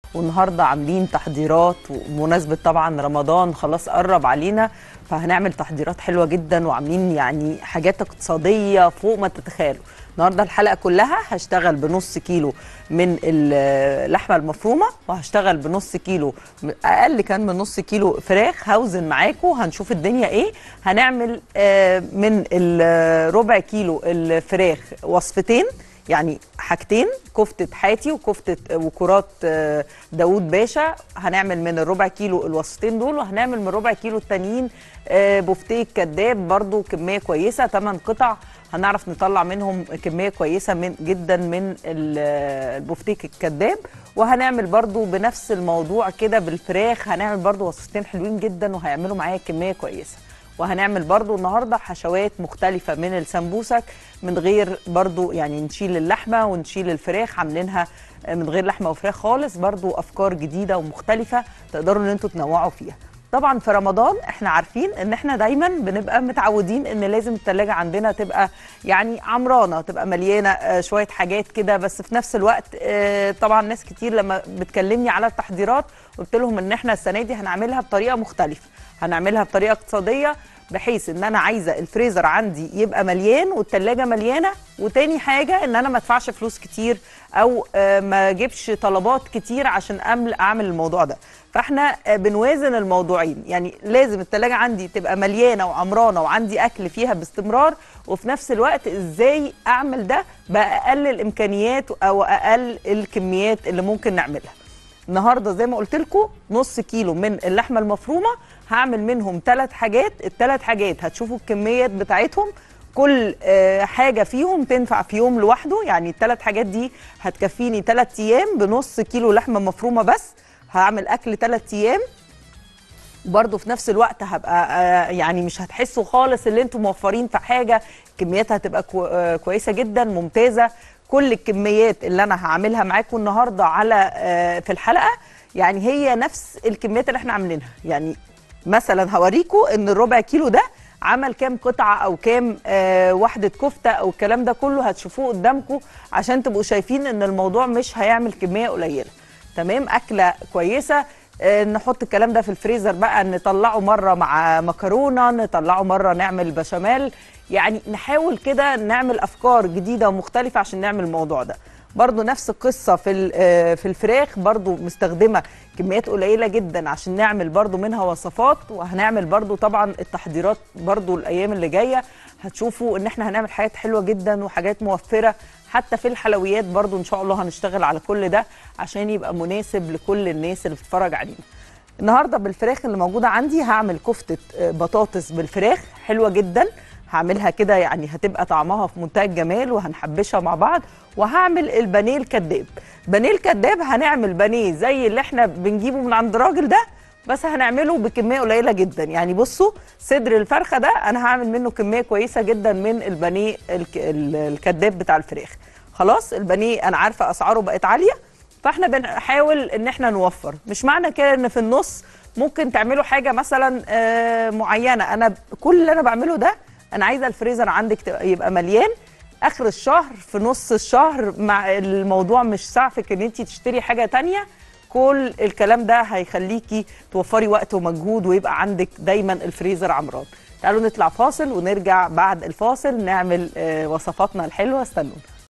والنهارده عاملين تحضيرات ومناسبه طبعا رمضان خلاص قرب علينا فهنعمل تحضيرات حلوه جدا وعاملين يعني حاجات اقتصاديه فوق ما تتخيلوا النهارده الحلقه كلها هشتغل بنص كيلو من اللحمه المفرومه وهشتغل بنص كيلو اقل كان من نص كيلو فراخ هوزن معاكم هنشوف الدنيا ايه هنعمل آه، من الربع كيلو الفراخ وصفتين يعني حاجتين كفتة حاتي وكفتة وكرات آه، داوود باشا هنعمل من الربع كيلو الوصفتين دول وهنعمل من الربع كيلو التانيين آه، بفتيك كداب برضو كمية كويسة 8 قطع هنعرف نطلع منهم كمية كويسة من جدا من ال- البفتيك الكداب وهنعمل برضو بنفس الموضوع كده بالفراخ هنعمل برضو وصفتين حلوين جدا وهيعملوا معايا كمية كويسة وهنعمل برضو النهارده حشوات مختلفة من السمبوسك من غير برضو يعني نشيل اللحمة ونشيل الفراخ عاملينها من غير لحمة وفراخ خالص برضو أفكار جديدة ومختلفة تقدروا إن انتوا تنوعوا فيها طبعا في رمضان احنا عارفين ان احنا دايما بنبقى متعودين ان لازم التلاجة عندنا تبقى يعني عمرانة تبقى مليانة آه، شوية حاجات كده بس في نفس الوقت آه، طبعا ناس كتير لما بتكلمني على التحضيرات قلت لهم ان احنا السنة دي هنعملها بطريقة مختلفة هنعملها بطريقة اقتصادية بحيث ان انا عايزه الفريزر عندي يبقى مليان والتلاجة مليانه وتاني حاجه ان انا ما ادفعش فلوس كتير او آه، ما اجيبش طلبات كتير عشان أعمل اعمل الموضوع ده فاحنا آه، بنوازن الموضوعين يعني لازم التلاجة عندي تبقى مليانه وعمرانه وعندي اكل فيها باستمرار وفي نفس الوقت ازاي اعمل ده باقل الامكانيات او اقل الكميات اللي ممكن نعملها النهارده زي ما قلت لكم نص كيلو من اللحمه المفرومه هعمل منهم ثلاث حاجات الثلاث حاجات هتشوفوا الكميات بتاعتهم كل آه، حاجه فيهم تنفع في يوم لوحده يعني الثلاث حاجات دي هتكفيني ثلاث ايام بنص كيلو لحمه مفرومه بس هعمل اكل ثلاث ايام وبرضه في نفس الوقت هبقى آه، يعني مش هتحسوا خالص اللي انتم موفرين في حاجه كمياتها هتبقى كو- آه، كويسه جدا ممتازه كل الكميات اللي انا هعملها معاكم النهارده على آه، في الحلقه يعني هي نفس الكميات اللي احنا عاملينها يعني مثلا هوريكم ان الربع كيلو ده عمل كام قطعه او كام آه وحده كفته او الكلام ده كله هتشوفوه قدامكم عشان تبقوا شايفين ان الموضوع مش هيعمل كميه قليله تمام اكله كويسه آه، نحط الكلام ده في الفريزر بقى نطلعه مره مع مكرونه نطلعه مره نعمل بشاميل يعني نحاول كده نعمل افكار جديده ومختلفه عشان نعمل الموضوع ده برضو نفس القصة في ال- آه، في الفراخ برضو مستخدمة كميات قليلة جدا عشان نعمل برضو منها وصفات وهنعمل برضو طبعا التحضيرات برضو الأيام اللي جاية هتشوفوا ان احنا هنعمل حاجات حلوة جدا وحاجات موفرة حتى في الحلويات برضو ان شاء الله هنشتغل على كل ده عشان يبقى مناسب لكل الناس اللي بتتفرج علينا النهارده بالفراخ اللي موجوده عندي هعمل كفته آه، بطاطس بالفراخ حلوه جدا هعملها كده يعني هتبقى طعمها في منتهى الجمال وهنحبشها مع بعض وهعمل البانيه الكداب بانيه الكداب هنعمل بانيه زي اللي احنا بنجيبه من عند الراجل ده بس هنعمله بكميه قليله جدا يعني بصوا صدر الفرخه ده انا هعمل منه كميه كويسه جدا من البانيه الك- ال- الكداب بتاع الفراخ خلاص البانيه انا عارفه اسعاره بقت عاليه فاحنا بنحاول ان احنا نوفر مش معنى كده ان في النص ممكن تعملوا حاجه مثلا آه، معينه انا كل اللي انا بعمله ده انا عايزه الفريزر عندك تبقى- يبقى مليان اخر الشهر في نص الشهر مع الموضوع مش سعفك ان انت تشتري حاجه تانية كل الكلام ده هيخليكي توفري وقت ومجهود ويبقى عندك دايما الفريزر عمران تعالوا نطلع فاصل ونرجع بعد الفاصل نعمل آه، وصفاتنا الحلوه استنونا